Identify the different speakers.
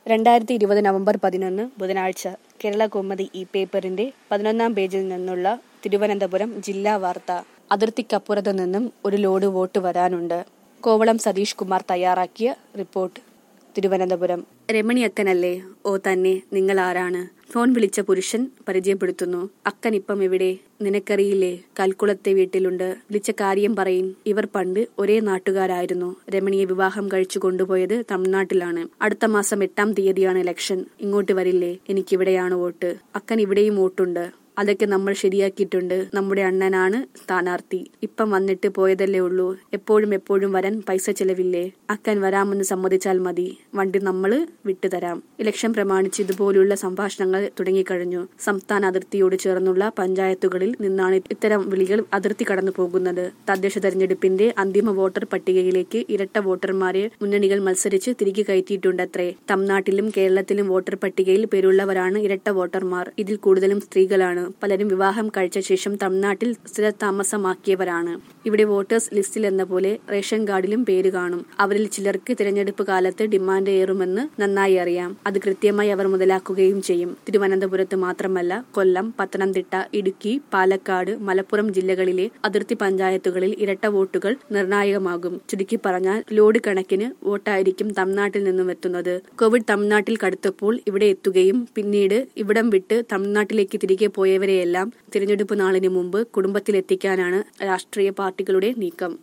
Speaker 1: രണ്ടായിരത്തി ഇരുപത് നവംബർ പതിനൊന്ന് ബുധനാഴ്ച കേരള കൗമുദി ഈ പേപ്പറിന്റെ പതിനൊന്നാം പേജിൽ നിന്നുള്ള തിരുവനന്തപുരം ജില്ലാ വാർത്ത അതിർത്തിക്കപ്പുറത്തു നിന്നും ഒരു ലോഡ് വോട്ട് വരാനുണ്ട് കോവളം സതീഷ് കുമാർ തയ്യാറാക്കിയ റിപ്പോർട്ട് തിരുവനന്തപുരം രമണി അക്കനല്ലേ ഓ തന്നെ നിങ്ങൾ ആരാണ് ഫോൺ വിളിച്ച പുരുഷൻ പരിചയപ്പെടുത്തുന്നു അക്കൻ ഇപ്പം എവിടെ നിനക്കറിയില്ലേ കൽക്കുളത്തെ വീട്ടിലുണ്ട് വിളിച്ച കാര്യം പറയും ഇവർ പണ്ട് ഒരേ നാട്ടുകാരായിരുന്നു രമണിയെ വിവാഹം കഴിച്ചു കൊണ്ടുപോയത് തമിഴ്നാട്ടിലാണ് അടുത്ത മാസം എട്ടാം തീയതിയാണ് ഇലക്ഷൻ ഇങ്ങോട്ട് വരില്ലേ എനിക്കിവിടെയാണ് വോട്ട് അക്കൻ ഇവിടെയും വോട്ടുണ്ട് അതൊക്കെ നമ്മൾ ശരിയാക്കിയിട്ടുണ്ട് നമ്മുടെ അണ്ണനാണ് സ്ഥാനാർത്ഥി ഇപ്പം വന്നിട്ട് പോയതല്ലേ ഉള്ളൂ എപ്പോഴും എപ്പോഴും വരാൻ പൈസ ചെലവില്ലേ അക്കൻ വരാമെന്ന് സമ്മതിച്ചാൽ മതി വണ്ടി നമ്മൾ വിട്ടുതരാം ഇലക്ഷൻ പ്രമാണിച്ച് ഇതുപോലുള്ള സംഭാഷണങ്ങൾ തുടങ്ങിക്കഴിഞ്ഞു സംസ്ഥാന അതിർത്തിയോട് ചേർന്നുള്ള പഞ്ചായത്തുകളിൽ നിന്നാണ് ഇത്തരം വിളികൾ അതിർത്തി കടന്നു പോകുന്നത് തദ്ദേശ തെരഞ്ഞെടുപ്പിന്റെ അന്തിമ വോട്ടർ പട്ടികയിലേക്ക് ഇരട്ട വോട്ടർമാരെ മുന്നണികൾ മത്സരിച്ച് തിരികെ കയറ്റിയിട്ടുണ്ടത്രേ തമിഴ്നാട്ടിലും കേരളത്തിലും വോട്ടർ പട്ടികയിൽ പേരുള്ളവരാണ് ഇരട്ട വോട്ടർമാർ ഇതിൽ കൂടുതലും സ്ത്രീകളാണ് പലരും വിവാഹം കഴിച്ച ശേഷം തമിഴ്നാട്ടിൽ സ്ഥിരതാമസമാക്കിയവരാണ് ഇവിടെ വോട്ടേഴ്സ് ലിസ്റ്റിൽ എന്ന പോലെ റേഷൻ കാർഡിലും പേര് കാണും അവരിൽ ചിലർക്ക് തിരഞ്ഞെടുപ്പ് കാലത്ത് ഡിമാൻഡ് ഏറുമെന്ന് നന്നായി അറിയാം അത് കൃത്യമായി അവർ മുതലാക്കുകയും ചെയ്യും തിരുവനന്തപുരത്ത് മാത്രമല്ല കൊല്ലം പത്തനംതിട്ട ഇടുക്കി പാലക്കാട് മലപ്പുറം ജില്ലകളിലെ അതിർത്തി പഞ്ചായത്തുകളിൽ ഇരട്ട വോട്ടുകൾ നിർണായകമാകും ചുരുക്കി പറഞ്ഞാൽ ലോഡ് കണക്കിന് വോട്ടായിരിക്കും തമിഴ്നാട്ടിൽ നിന്നും എത്തുന്നത് കോവിഡ് തമിഴ്നാട്ടിൽ കടുത്തപ്പോൾ ഇവിടെ എത്തുകയും പിന്നീട് ഇവിടം വിട്ട് തമിഴ്നാട്ടിലേക്ക് തിരികെ പോയവരെയെല്ലാം തിരഞ്ഞെടുപ്പ് നാളിന് മുമ്പ് കുടുംബത്തിലെത്തിക്കാനാണ് രാഷ്ട്രീയ പാർട്ടികളുടെ നീക്കം